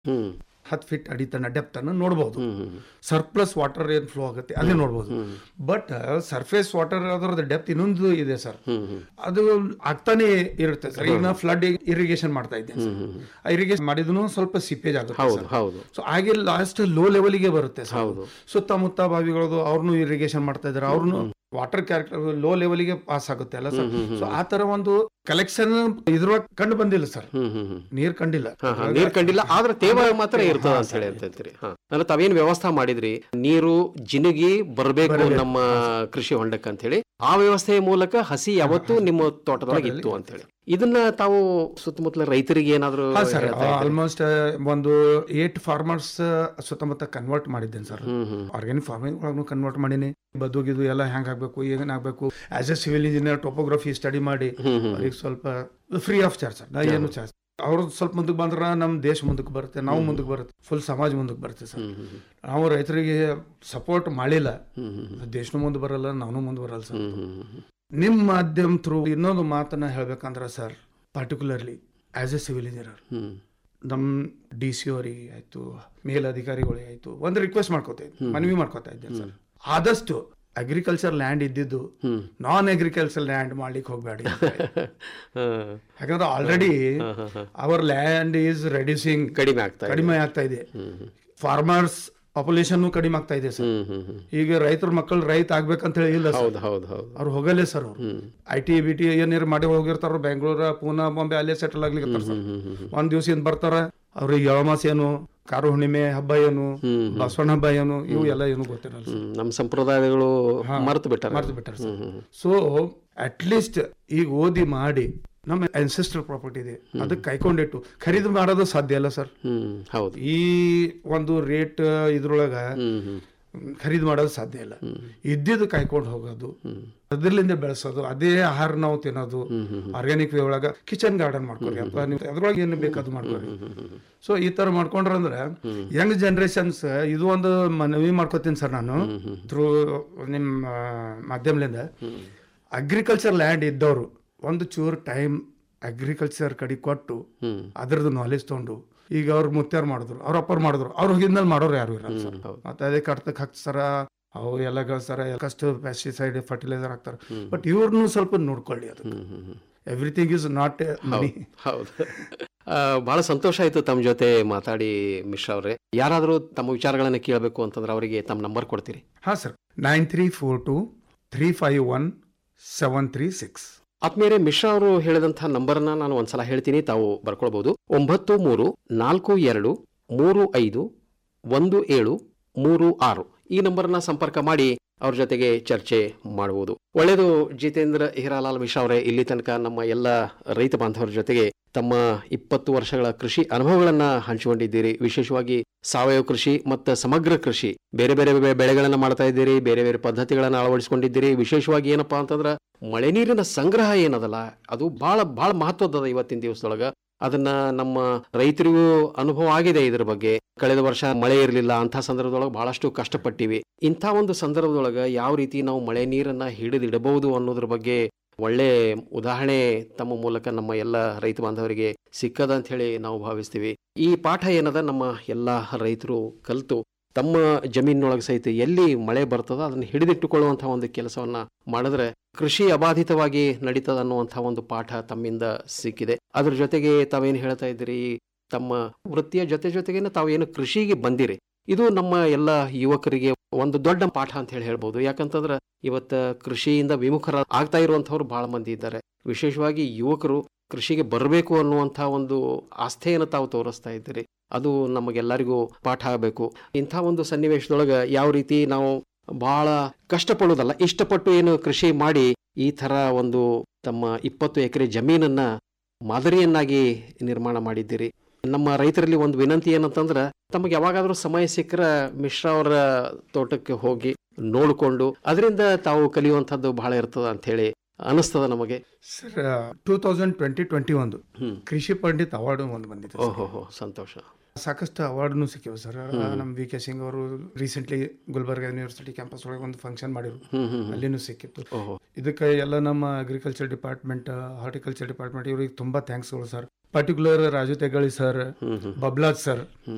ಹ್ಮ್ ಹತ್ತು feet ಅಡಿತನ depth ಅನ್ನು ನೋಡಬಹುದು ಹ್ಮ್ ಹ್ಮ್ ಸರ್ಪ್ಲಸ್ ವಾಟರ್ ಏನ್ ಫ್ಲೋ ಆಗುತ್ತೆ ಅದೇ ನೋಡಬಹುದು ಬಟ್ ಸರ್ಫೇಸ್ ವಾಟರ್ ಅದರದ್ದು ಡೆಪ್ತ್ ಇನ್ನೊಂದು ಇದೆ ಸರ್ ಹ್ಮ್ ಹ್ಮ್ ಅದು ಆಗ್ತಾನೆ ಇರುತ್ತೆ ಸರ್ ಈಗ ನಾ ಫ್ಲಡ್ ಇರಿಗೇಷನ್ ಮಾಡ್ತಾ ಇದ್ದೇನೆ ಸರ್ ಆ ಇರಿಗೇಷನ್ ಮಾಡಿದ್ರು ಸ್ವಲ್ಪ ಸಿಪೇಜ್ ಆಗುತ್ತೆ ಹೌದು ಸರ್ ಹೌದು ಸೊ ಹಾಗೆ ಲಾಸ್ಟ್ ಲೋ ಲೆವೆಲ್ಗೆ ಬರುತ್ತೆ ಸರ್ ಹೌದು. ಸುತ್ತಮುತ್ತ ಬಾವಿಗಳದು ಅವ್ರನ್ನು ಇರಿಗೇಷನ್ ಮಾಡ್ತಾ ಇದಾರೆ ಅವ್ರನ್ನು ವಾಟರ್ ಕ್ಯಾರೆಕ್ಟರ್ ಲೋ ಲೆವೆಲ್ಗೆ ಪಾಸ್ ಆಗುತ್ತೆ ಅಲ್ಲ ಸರ್ ಸೊ ಆ ತರ ಒಂದು ಕಲೆಕ್ಷನ್ ಇದ್ರೊಳಗೆ ಕಂಡು ಬಂದಿಲ್ಲ ಸರ್ ಹ್ಮ್ ಹ್ಮ್ ಹ್ಮ್ ನೀರ್ ಕಂಡಿಲ್ಲ ಹಾ, ಹಾ, ನೀರ್ ಕಂಡಿಲ್ಲ ಆದ್ರೆ ತೇವ ಮಾತ್ರ ಇರ್ತದ ಅಂತ ಹೇಳಿ ಅಂತ ಹೇಳ್ತೀರಿ ಹಾ ಅಂದ್ರೆ ತಾವೇನ್ ವ್ಯವಸ್ಥೆ ಮಾಡಿದ್ರಿ ನೀರು ಜಿನುಗಿ ಬರಬೇಕು ನಮ್ಮ ಕೃಷಿ ಹೊಂಡಕ್ಕೆ ಅಂತ ಹೇಳಿ ಆ ವ್ಯವಸ್ಥೆಯ ಮೂಲಕ ಹಸಿ ಯಾವತ್ತೂ ನಿಮ್ಮ ತೋಟದೊಳಗೆ ಇತ್ತು ಅಂತ ಹೇಳಿ ಇದನ್ನ ತಾವು ಸುತ್ತಮುತ್ತಲ ರೈತರಿಗೆ ಏನಾದ್ರು ಹಾ ಸರ್ ಹೇಳ್ತಾ ಇದ್ದೀರಾ? ಆಲ್ಮೋಸ್ಟ್ ಒಂದು ಏಟ್ ಫಾರ್ಮರ್ಸ್ ಸುತ್ತಮುತ್ತ ಕನ್ವರ್ಟ್ ಮಾಡಿದ್ದೇನೆ sir hmm hmm organic farming ಒಳಗೂ ಕನ್ವರ್ಟ್ ಮಾಡೀನಿ ಬದುಗಿದು ಎಲ್ಲ ಹೆಂಗ್ ಆಗ್ಬೇಕು ಏನ್ ಆಗ್ಬೇಕು as a civil engineer topography study ಮಾಡಿ ಹ್ಮ್ ಹ್ಮ್ ಅವ್ರಿಗೆ ಸ್ವಲ್ಪ ಫ್ರೀ ಆಫ್ ಚಾರ್ಜ್ ಸರ್ ನಾ ಏನು ಚಾರ್ಜ್ ಅವ್ರು ಸ್ವಲ್ಪ ಮುಂದಕ್ಕೆ ಬಂದ್ರ ನಮ್ ದೇಶ ಮುಂದಕ್ಕೆ ಬರುತ್ತೆ ನಾವು ಮುಂದಕ್ಕೆ ಬರುತ್ತೆ ಫುಲ್ ಸಮಾಜ ಮುಂದಕ್ಕೆ ಬರುತ್ತೆ ಸರ್ ಹ್ಮ್ ಹ್ಮ್ ನಾವು ರೈತರಿಗೆ ಸಪೋರ್ಟ್ ಮಾಡಿಲ್ಲ ಹ್ಮ್ ಹ್ಮ್ ದೇಶನೂ ಮುಂದೆ ಬರಲ್ಲ ನಾನು ಮುಂದೆ ಬರಲ್ಲ ಸರ್ ಹ್ಮ್ ಹ್ಮ್ ಹ್ಮ್ ನಿಮ್ಮ ಮಾಧ್ಯಮ ಥ್ರೂ ಇನ್ನೊಂದು ಮಾತನ್ನ ಹೇಳ್ಬೇಕಂದ್ರೆ sir particularly as a civil engineer hmm ನಮ್ಮ ಡಿ ಸಿ ಅವರಿಗೆ ಆಯ್ತು ಮೇಲಧಿಕಾರಿಗಳಿಗೆ ಆಯ್ತು ಒಂದು ರಿಕ್ವೆಸ್ಟ್ ಮಾಡ್ಕೋತಾ ಇದ್ದೆ ಮನವಿ ಮಾಡ್ಕೋತಾ ಇದ್ದೆ ಸರ್ ಆದಷ್ಟು ಅಗ್ರಿಕಲ್ಚರ್ ಲ್ಯಾಂಡ್ ಇದ್ದಿದ್ದು ಹ್ಮ್ ನಾನ್ ಅಗ್ರಿಕಲ್ಚರ್ ಲ್ಯಾಂಡ್ ಮಾಡ್ಲಿಕ್ಕೆ ಹೋಗ್ಬೇಡಿ ಹಾ, ಯಾಕಂದ್ರೆ ಆಲ್ರೆಡಿ ಹಾ, ಹಾ, ಹಾ. ಅವರ್ ಲ್ಯಾಂಡ್ ಈಸ್ ರೆಡ್ಯೂಸಿಂಗ್ ಕಡಿಮೆ ಆಗ್ತಾ ಇದೆ ಕಡಿಮೆ ಆಗ್ತಾ ಇದೆ ಹ್ಮ್ ಹ್ಮ್ ಫಾರ್ಮರ್ಸ್ ಪಾಪ್ಯುಲೇಷನ್ ಕಡಿಮೆ ಆಗ್ತಾ ಇದೆ ಸರ್ ಹ್ಮ್ ಹ್ಮ್ ಹ್ಮ್ ಈಗ ರೈತರ ಮಕ್ಕಳು ರೈತ ಆಗ್ಬೇಕಂತ ಹೇಳಿ ಇಲ್ಲ ಸರ್ ಹೌದು ಹೌದು ಹೌದು ಅವ್ರು ಹೋಗಲ್ಲೇ ಸರ್ ಅವ್ರು ಐ ಟಿ ಬಿ ಟಿ ಏನಾರು ಮಾಡಿ ಹೋಗಿರ್ತಾರ ಬೆಂಗಳೂರ ಪೂನಾ ಬಾಂಬೆ ಅಲ್ಲೇ ಸೆಟಲ್ ಆಗ್ಲಿಕ್ಕೆ ಸರ್ ಹ್ಮ್ ಹ್ಮ್ ಹ್ಮ್ ಒಂದ್ ದಿವಸ ಏನ್ ಬರ್ತಾರ ಅವ್ರಿಗೆ ಎಳಮಾಸ ಏನು ಕಾರು ಹುಣ್ಣಿಮೆ ಹಬ್ಬ ಏನು ಬಸವಣ್ಣ ಹಬ್ಬ ಏನು ಇವು ಎಲ್ಲ ಏನು ಗೊತ್ತಿರಲ್ಲ ಸರ್ ಹ್ಮ್, ನಮ್ಮ ಸಂಪ್ರದಾಯಗಳು ಮರೆತು ಬಿಟ್ಟಾರ ಮರ್ತು ಬಿಟ್ಟಾರ ಸರ್ ಸೊ ಅಟ್ ಲೀಸ್ಟ್ ಈಗ ಓದಿ ಮಾಡಿ ನಮ್ಮ ಅನ್ಸೆಸ್ಟರ್ ಪ್ರಾಪರ್ಟಿ ಇದೆ ಅದಕ್ಕೆ ಕೈಕೊಂಡಿಟ್ಟು ಖರೀದಿ ಮಾಡೋದು ಸಾಧ್ಯ ಇಲ್ಲ ಸರ್ ಹ್ಮ್ ಹೌದು ಈ ಒಂದು ರೇಟ್ ಇದ್ರೊಳಗ ಹ್ಮ್ ಹ್ಮ್ ಖರೀದಿ ಮಾಡೋದು ಸಾಧ್ಯ ಇಲ್ಲ ಇದ್ದಿದ್ದು ಕಾಯ್ಕೊಂಡು ಹೋಗೋದು ಅದ್ರಲ್ಲಿಂದ ಬೆಳೆಸೋದು ಅದೇ ಆಹಾರ ನಾವು ತಿನ್ನೋದು ಆರ್ಗ್ಯಾನಿಕ್ ವೇ ಒಳಗ ಕಿಚನ್ ಗಾರ್ಡನ್ ಮಾಡ್ಕೊರಿ ಅಥವಾ ನೀವು ಅದ್ರೊಳಗೆ ಏನು ಬೇಕಾದ್ರು ಮಾಡ್ಕೊರಿ ಸೊ ಈ ತರ ಮಾಡ್ಕೊಂಡ್ರ ಅಂದ್ರೆ ಯಂಗ್ ಜನರೇಷನ್ಸ್ ಇದು ಒಂದು ಮನವಿ ಮಾಡ್ಕೋತೀನಿ ಸರ್ ನಾನು ಥ್ರೂ ನಿಮ್ಮ ಮಾಧ್ಯಮದಿಂದ ಅಗ್ರಿಕಲ್ಚರ್ ಲ್ಯಾಂಡ್ ಇದ್ದವರು ಒಂದು ಚೂರು ಟೈಮ್ ಅಗ್ರಿಕಲ್ಚರ್ ಕಡೆ ಕೊಟ್ಟು ಹ್ಮ್ ಅದ್ರದ್ದು ನಾಲೆಜ್ ತಗೊಂಡು ಈಗ ಅವ್ರು ಮುತ್ಯಾರು ಮಾಡಿದ್ರು ಅವ್ರ ಅಪ್ಪರ್ ಮಾಡಿದ್ರು ಅವ್ರ ಹೋಗಿದ್ಮೇಲೆ ಮಾಡೋರು ಯಾರು ಇರಲ್ಲ ಸರ್ ಹೌದು ಮತ್ತೆ ಅದೇ ಕಡ್ತಕ್ ಹಾಕ್ತಾರ ಅವು ಎಲ್ಲ ಗಳಿಸ್ತಾರ ಕಷ್ಟ ಪೆಸ್ಟಿಸೈಡ್ ಫರ್ಟಿಲೈಸರ್ ಹಾಕ್ತಾರ ಬಟ್ ಇವ್ರನ್ನು ಸ್ವಲ್ಪ ನೋಡ್ಕೊಳ್ಳಿ ಅದು hmm hmm hmm everything is not money ಹೌದು ಆ, ಬಹಳ ಸಂತೋಷ ಆಯ್ತು ತಮ್ಮ ಜೊತೆ ಮಾತಾಡಿ ಮಿಶ್ರಾ ಅವರೇ ಯಾರಾದರೂ ತಮ್ಮ ವಿಚಾರಗಳನ್ನ ಕೇಳಬೇಕು ಅಂತಂದ್ರೆ ಅವರಿಗೆ ತಮ್ಮ ನಂಬರ್ ಕೊಡ್ತೀರಿ ಹಾ sir nine three four two three five one seven three six ಆತ್ಮೀಯರೇ ಮಿಶ್ರಾ ಅವರು ಹೇಳಿದಂತಹ ನಂಬರ್ನ ನಾನು ಒಂದ್ಸಲ ಹೇಳ್ತೀನಿ ತಾವು ಬರ್ಕೊಳ್ಬಹುದು ಒಂಬತ್ತು ಮೂರು ನಾಲ್ಕು ಎರಡು ಮೂರು ಐದು ಒಂದು ಏಳು ಮೂರು ಆರು ಈ ನಂಬರ್ನ ಸಂಪರ್ಕ ಮಾಡಿ ಅವ್ರ ಜೊತೆಗೆ ಚರ್ಚೆ ಮಾಡಬಹುದು ಒಳ್ಳೆಯದು ಜಿತೇಂದ್ರ ಹಿರಾಲಾಲ್ ಮಿಶ್ರಾ ಅವರೇ ಇಲ್ಲಿ ತನಕ ನಮ್ಮ ಎಲ್ಲ ರೈತ ಬಾಂಧವರ ಜೊತೆಗೆ ತಮ್ಮ ಇಪ್ಪತ್ತು ವರ್ಷಗಳ ಕೃಷಿ ಅನುಭವಗಳನ್ನ ಹಂಚಿಕೊಂಡಿದ್ದೀರಿ ವಿಶೇಷವಾಗಿ ಸಾವಯವ ಕೃಷಿ ಮತ್ತು ಸಮಗ್ರ ಕೃಷಿ ಬೇರೆ ಬೇರೆ ಬೆ- ಬೆಳೆಗಳನ್ನ ಮಾಡ್ತಾ ಇದ್ದೀರಿ ಬೇರೆ ಬೇರೆ ಪದ್ಧತಿಗಳನ್ನ ಅಳವಡಿಸಿಕೊಂಡಿದ್ದೀರಿ ವಿಶೇಷವಾಗಿ ಏನಪ್ಪಾ ಅಂತಂದ್ರ ಮಳೆ ನೀರಿನ ಸಂಗ್ರಹ ಏನದಲ್ಲ ಅದು ಬಹಳ ಬಹಳ ಮಹತ್ವದ ಇವತ್ತಿನ ದಿವಸದೊಳಗ ಅದನ್ನ ನಮ್ಮ ರೈತರಿಗೂ ಅನುಭವ ಆಗಿದೆ ಇದ್ರ ಬಗ್ಗೆ ಕಳೆದ ವರ್ಷ ಮಳೆ ಇರಲಿಲ್ಲ ಅಂಥ ಸಂದರ್ಭದೊಳಗೆ ಬಹಳಷ್ಟು ಕಷ್ಟಪಟ್ಟಿವಿ ಇಂಥ ಒಂದು ಸಂದರ್ಭದೊಳಗ ಯಾವ ರೀತಿ ನಾವು ಮಳೆ ನೀರನ್ನ ಹಿಡಿದಿಡಬಹುದು ಅನ್ನೋದ್ರ ಬಗ್ಗೆ ಒಳ್ಳೆ ಉದಾಹರಣೆ ತಮ್ಮ ಮೂಲಕ ನಮ್ಮ ಎಲ್ಲ ರೈತ ಬಾಂಧವರಿಗೆ ಸಿಕ್ಕದ ಅಂತ ಹೇಳಿ ನಾವು ಭಾವಿಸ್ತೀವಿ ಈ ಪಾಠ ಏನದ ನಮ್ಮ ಎಲ್ಲ ರೈತರು ಕಲಿತು ತಮ್ಮ ಜಮೀನಿನೊಳಗೆ ಸಹಿತ ಎಲ್ಲಿ ಮಳೆ ಬರ್ತದ ಅದನ್ನು ಹಿಡಿದಿಟ್ಟುಕೊಳ್ಳುವಂತಹ ಒಂದು ಕೆಲಸವನ್ನ ಮಾಡಿದ್ರೆ ಕೃಷಿ ಅಬಾಧಿತವಾಗಿ ನಡೀತದ ಅನ್ನುವಂತಹ ಒಂದು ಪಾಠ ತಮ್ಮಿಂದ ಸಿಕ್ಕಿದೆ ಅದ್ರ ಜೊತೆಗೆ ತಾವೇನು ಹೇಳ್ತಾ ಇದ್ದೀರಿ ತಮ್ಮ ವೃತ್ತಿಯ ಜೊತೆ ಜೊತೆಗೇನೆ ತಾವೇನು ಕೃಷಿಗೆ ಬಂದಿರಿ ಇದು ನಮ್ಮ ಎಲ್ಲ ಯುವಕರಿಗೆ ಒಂದು ದೊಡ್ಡ ಪಾಠ ಅಂತ ಹೇಳಿ ಹೇಳ್ಬೋದು ಯಾಕಂತಂದ್ರೆ ಇವತ್ತ ಕೃಷಿಯಿಂದ ವಿಮುಖರ ಆಗ್ತಾ ಇರುವಂತವ್ರು ಬಹಳ ಮಂದಿ ಇದ್ದಾರೆ ವಿಶೇಷವಾಗಿ ಯುವಕರು ಕೃಷಿಗೆ ಬರಬೇಕು ಅನ್ನುವಂಥ ಒಂದು ಆಸ್ಥೆಯನ್ನು ತಾವು ತೋರಿಸ್ತಾ ಇದ್ದೀರಿ ಅದು ನಮಗೆಲ್ಲರಿಗೂ ಪಾಠ ಆಗಬೇಕು ಇಂಥ ಒಂದು ಸನ್ನಿವೇಶದೊಳಗೆ ಯಾವ ರೀತಿ ನಾವು ಬಹಳ ಕಷ್ಟಪಡೋದಲ್ಲ ಇಷ್ಟಪಟ್ಟು ಏನು ಕೃಷಿ ಮಾಡಿ ಈ ಥರ ಒಂದು ತಮ್ಮ ಇಪ್ಪತ್ತು ಎಕರೆ ಜಮೀನನ್ನ ಮಾದರಿಯನ್ನಾಗಿ ನಿರ್ಮಾಣ ಮಾಡಿದ್ದೀರಿ ನಮ್ಮ ರೈತರಲ್ಲಿ ಒಂದು ವಿನಂತಿ ಏನಂತಂದ್ರೆ ತಮಗೆ ಯಾವಾಗಾದ್ರೂ ಸಮಯ ಸಿಕ್ಕರೆ ಮಿಶ್ರಾ ಅವರ ತೋಟಕ್ಕೆ ಹೋಗಿ ನೋಡಿಕೊಂಡು ಅದರಿಂದ ತಾವು ಕಲಿಯುವಂಥದ್ದು ಬಹಳ ಇರ್ತದ ಅಂತ ಹೇಳಿ ಅನಿಸ್ತದ ನಮಗೆ sir two thousand twenty twenty ಒಂದು ಹ್ಮ್ ಕೃಷಿ ಪಂಡಿತ್ ಅವಾರ್ಡ್ ಒಂದು ಬಂದಿದೆ ಸರ್. ಓಹೋ ಹೋ ಸಂತೋಷ ಸಾಕಷ್ಟು ಅವಾರ್ಡ್ನು ಸಿಕ್ಕಿವೆ ಸರ್ ನಮ್ಮ ವಿ ಕೆ ಸಿಂಗ್ ಅವರು ರೀಸೆಂಟ್ಲಿ ಗುಲ್ಬರ್ಗ ಯೂನಿವರ್ಸಿಟಿ ಕ್ಯಾಂಪಸ್ ಒಳಗೆ ಒಂದು ಫಂಕ್ಷನ್ ಮಾಡಿದ್ರು ಹ್ಮ್ ಹ್ಮ್ ಹ್ಮ್. ಅಲ್ಲಿನೂ ಸಿಕ್ಕಿತ್ತು ಓಹೋ ಇದಕ್ಕೆ ಎಲ್ಲ ನಮ್ಮ ಅಗ್ರಿಕಲ್ಚರ್ ಡಿಪಾರ್ಟ್ಮೆಂಟ್ ಹಾರ್ಟಿಕಲ್ಚರ್ ಡಿಪಾರ್ಟ್ಮೆಂಟ್ ಇವ್ರಿಗೆ ತುಂಬಾ ಥ್ಯಾಂಕ್ಸ್ಗಳು ಸರ್ ಪರ್ಟಿಕ್ಯುಲರ್ ರಾಜು ತೆಗಳಿ ಸರ್ ಹ್ಮ್ ಹ್ಮ್ ಬಬ್ಲಾಜ್ ಸರ್